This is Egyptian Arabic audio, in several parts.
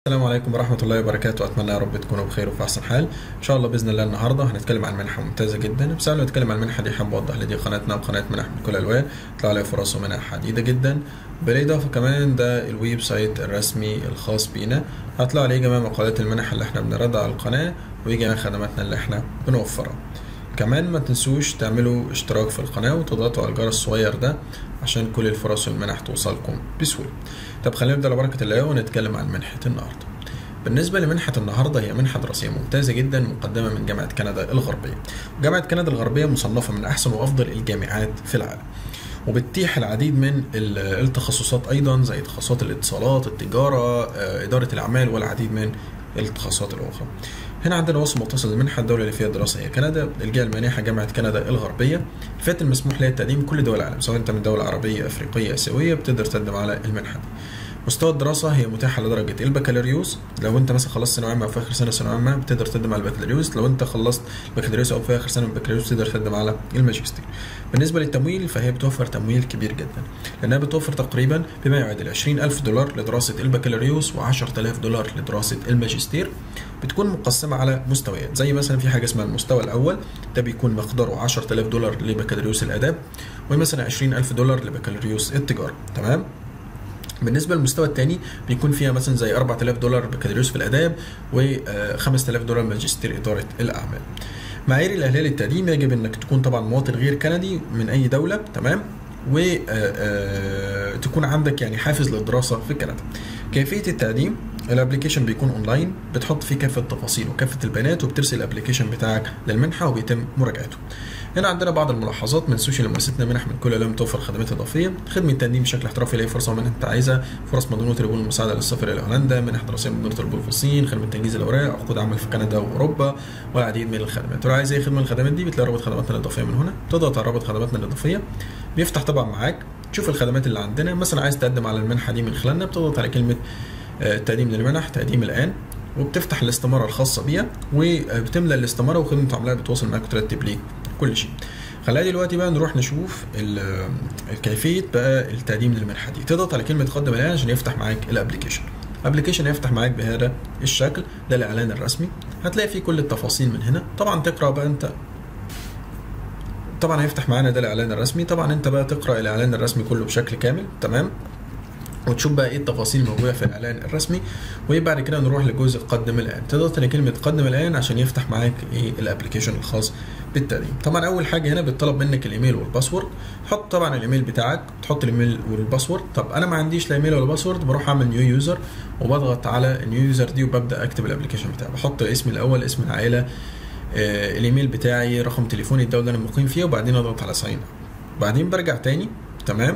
السلام عليكم ورحمة الله وبركاته أتمنى يا رب تكونوا بخير وفي أحسن حال إن شاء الله بإذن الله النهاردة هنتكلم عن منحة ممتازة جدا بس قبل ما نتكلم عن المنحة دي حابب أوضح لدي قناتنا وقناة منح من كل الألوان يطلع عليها فرص ومنح عديدة جدا بالإضافة كمان ده الويب سايت الرسمي الخاص بينا هتلاقوا عليه جميع مقالات المنح اللي احنا بنردها على القناة وجميع خدماتنا اللي احنا بنوفرها كمان ما تنسوش تعملوا اشتراك في القناة وتضغطوا على الجرس الصغير ده عشان كل الفرص والمنح توصلكم بسهولة طب خلينا نبدأ على بركة الله ونتكلم عن منحة النهاردة بالنسبة لمنحة النهاردة هي منحة دراسية ممتازة جدا مقدمة من جامعة كندا الغربية جامعة كندا الغربية مصنفة من أحسن وأفضل الجامعات في العالم وبتتيح العديد من التخصصات أيضا زي تخصصات الاتصالات التجارة إدارة الأعمال والعديد من التخصصات الأخرى هنا عندنا وصف متصل المنحة الدولة اللي فيها الدراسة هي كندا الجهة المانحة جامعة كندا الغربية الفئات المسموح لها التقديم كل دول العالم سواء أنت من دولة عربية أفريقية آسيوية بتقدر تقدم على المنحة دي مستوى الدراسة هي متاحة لدرجة البكالوريوس لو انت مثلا خلصت ثانوية عامة او في اخر سنة ثانوية عامة بتقدر تقدم على البكالوريوس لو انت خلصت بكالوريوس او في اخر سنة من البكالوريوس تقدر تقدم على الماجستير بالنسبة للتمويل فهي بتوفر تمويل كبير جدا لانها بتوفر تقريبا بما يعادل 20000 دولار لدراسة البكالوريوس و10000 دولار لدراسة الماجستير بتكون مقسمة على مستويات زي مثلا في حاجة اسمها المستوى الأول ده بيكون مقداره 10000 دولار لبكالوريوس الآداب ومثلا 20000 دولار لبكالوريوس التجارة تمام بالنسبه للمستوى الثاني بيكون فيها مثلا زي 4000 دولار بكالوريوس في الاداب و 5000 دولار ماجستير اداره الاعمال معايير الاهليه للتقديم يجب انك تكون طبعا مواطن غير كندي من اي دوله تمام وتكون عندك يعني حافز للدراسه في كندا كيفيه التقديم الابلكيشن بيكون اونلاين بتحط فيه كافه التفاصيل وكافه البيانات وبترسل الابلكيشن بتاعك للمنحه وبيتم مراجعته هنا عندنا بعض الملاحظات من سوشيال مؤسستنا منح من كل العالم توفر خدمات اضافيه خدمه تقديم بشكل احترافي لاي فرصه منح انت عايزها فرص مضمونه القبول المساعده للسفر الى هولندا منح دراسيه مضمونه القبول في الصين خدمه تنجيز الاوراق عقود عمل في كندا واوروبا والعديد من الخدمات ولو عايز اي خدمه من الخدمات دي بتلاقي رابط خدماتنا الاضافيه من هنا تضغط على رابط خدماتنا الاضافيه بيفتح طبعا معاك تشوف الخدمات اللي عندنا مثلا عايز تقدم على المنحه دي من خلالنا بتضغط على كلمه تقديم للمنح تقديم الان وبتفتح الاستماره الخاصه بيها وبتملى الاستماره وخدمه عملاء بتواصل معاك وترتب ليك كل شيء خلينا دلوقتي بقى نروح نشوف كيفيه بقى التقديم للمنحه دي تضغط على كلمه قدم الان عشان يفتح معاك الابلكيشن الابلكيشن هيفتح معاك بهذا الشكل ده الاعلان الرسمي هتلاقي فيه كل التفاصيل من هنا طبعا تقرا بقى انت طبعا هيفتح معانا ده الاعلان الرسمي طبعا انت بقى تقرا الاعلان الرسمي كله بشكل كامل تمام وتشوف بقى ايه التفاصيل الموجوده في الاعلان الرسمي وبعد كده نروح لجزء قدم الان تضغط على كلمه قدم الان عشان يفتح معاك ايه الابلكيشن الخاص بالتقديم طبعا اول حاجه هنا بيطلب منك الايميل والباسورد حط طبعا الايميل بتاعك تحط الايميل والباسورد طب انا ما عنديش لا ايميل ولا باسورد بروح اعمل نيو يوزر وبضغط على النيو يوزر دي وببدا اكتب الابلكيشن بتاعي بحط الاسم الاول اسم العائله آه الايميل بتاعي رقم تليفوني الدوله اللي انا مقيم فيها وبعدين اضغط على ساين بعدين برجع تاني تمام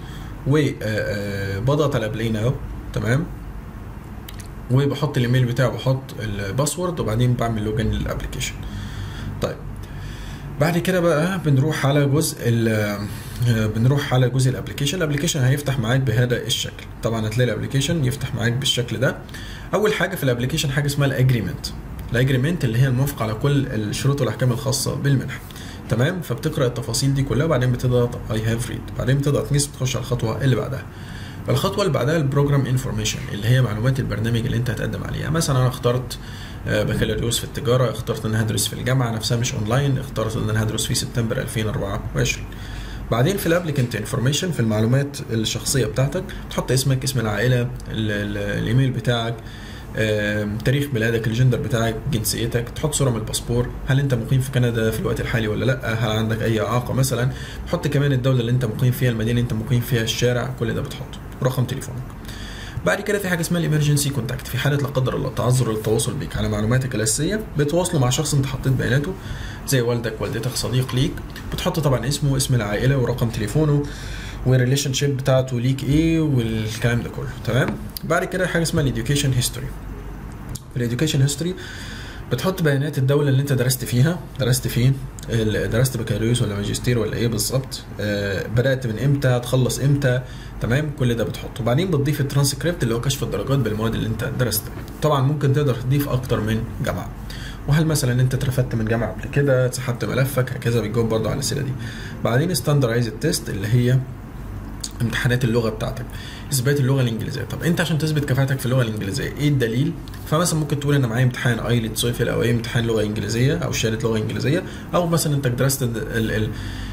وبضغط على بلاي ناو تمام وبحط الايميل بتاعي وبحط الباسورد وبعدين بعمل لوجن للابلكيشن طيب بعد كده بقى بنروح على جزء بنروح على جزء الابلكيشن الابلكيشن هيفتح معاك بهذا الشكل طبعا هتلاقي الابلكيشن يفتح معاك بالشكل ده اول حاجه في الابلكيشن حاجه اسمها الاجريمنت الاجريمنت اللي هي الموافقه على كل الشروط والاحكام الخاصه بالمنحه تمام فبتقرا التفاصيل دي كلها وبعدين بتضغط اي هاف ريد بعدين بتضغط نيس بتخش على الخطوه اللي بعدها الخطوه اللي بعدها البروجرام انفورميشن اللي هي معلومات البرنامج اللي انت هتقدم عليها مثلا انا اخترت بكالوريوس في التجاره اخترت ان هدرس في الجامعه نفسها مش اونلاين اخترت ان انا هدرس في سبتمبر 2024 بعدين في الابليكنت انفورميشن في المعلومات الشخصيه بتاعتك تحط اسمك اسم العائله الايميل بتاعك تاريخ ميلادك الجندر بتاعك جنسيتك تحط صوره من الباسبور هل انت مقيم في كندا في الوقت الحالي ولا لا هل عندك اي اعاقه مثلا حط كمان الدوله اللي انت مقيم فيها المدينه اللي انت مقيم فيها الشارع كل ده بتحطه ورقم تليفونك بعد كده في حاجه اسمها الامرجنسي كونتاكت في حاله لا قدر الله تعذر التواصل بيك على معلوماتك الاساسيه بتواصلوا مع شخص انت حطيت بياناته زي والدك والدتك صديق ليك بتحط طبعا اسمه اسم العائله ورقم تليفونه والريليشن شيب بتاعته ليك ايه والكلام ده كله تمام بعد كده حاجه اسمها الاديوكيشن هيستوري الاديوكيشن هيستوري بتحط بيانات الدولة اللي انت درست فيها درست فين درست بكالوريوس ولا ماجستير ولا ايه بالظبط آه بدأت من امتى تخلص امتى تمام كل ده بتحطه وبعدين بتضيف الترانسكريبت اللي هو كشف الدرجات بالمواد اللي انت درستها طبعا ممكن تقدر تضيف اكتر من جامعة وهل مثلا انت اترفدت من جامعه قبل كده سحبت ملفك هكذا بتجاوب برضه على الاسئله دي بعدين ستاندرايز التيست اللي هي امتحانات اللغه بتاعتك اثبات اللغه الانجليزيه طب انت عشان تثبت كفاءتك في اللغه الانجليزيه ايه الدليل فمثلا ممكن تقول انا معايا امتحان ايلت تويفل او اي امتحان لغه انجليزيه او شهاده لغه انجليزيه او مثلا انت درست ال ال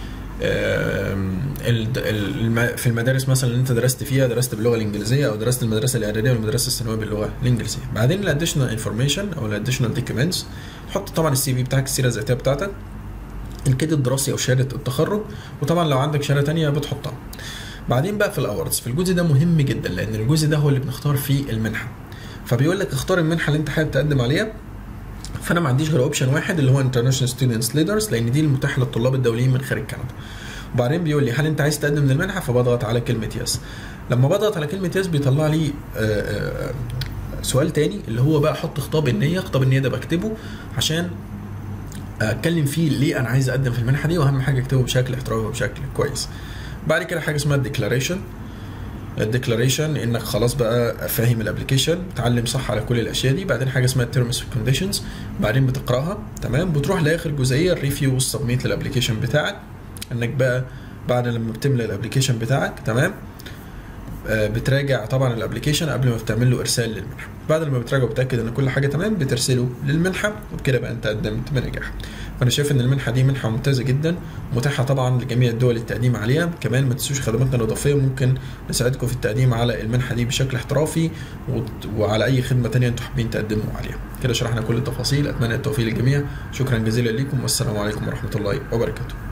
في المدارس مثلا اللي انت درست فيها درست باللغه الانجليزيه او درست المدرسه الاعداديه والمدرسه الثانويه باللغه الانجليزيه بعدين الاديشنال انفورميشن او الاديشنال دوكيومنتس تحط طبعا السي في بتاعك السيره الذاتيه بتاعتك الكيد الدراسي او شهاده التخرج وطبعا لو عندك شهاده تانية بتحطها بعدين بقى في الاوردز في الجزء ده مهم جدا لان الجزء ده هو اللي بنختار فيه المنحه فبيقول لك اختار المنحه اللي انت حابب تقدم عليها فانا ما عنديش غير اوبشن واحد اللي هو انترناشونال ستودنتس ليدرز لان دي المتاحه للطلاب الدوليين من خارج كندا وبعدين بيقول لي هل انت عايز تقدم للمنحه فبضغط على كلمه يس لما بضغط على كلمه يس بيطلع لي سؤال تاني اللي هو بقى حط خطاب النيه خطاب النيه ده بكتبه عشان اتكلم فيه ليه انا عايز اقدم في المنحه دي واهم حاجه اكتبه بشكل احترافي وبشكل كويس بعد كده حاجه اسمها الديكلاريشن الديكلاريشن انك خلاص بقى فاهم الابلكيشن تعلم صح على كل الاشياء دي بعدين حاجه اسمها التيرمز كونديشنز بعدين بتقراها تمام بتروح لاخر جزئيه الريفيو والسبميت للابلكيشن بتاعك انك بقى بعد لما بتملى الابلكيشن بتاعك تمام بتراجع طبعا الابلكيشن قبل ما بتعمل له ارسال للمنحه بعد لما بتراجع وتاكد ان كل حاجه تمام بترسله للمنحه وبكده بقى انت قدمت بنجاح فانا شايف ان المنحه دي منحه ممتازه جدا متاحه طبعا لجميع الدول التقديم عليها كمان ما تنسوش خدماتنا الاضافيه ممكن نساعدكم في التقديم على المنحه دي بشكل احترافي وعلى اي خدمه تانية انتم حابين تقدموا عليها كده شرحنا كل التفاصيل اتمنى التوفيق للجميع شكرا جزيلا لكم والسلام عليكم ورحمه الله وبركاته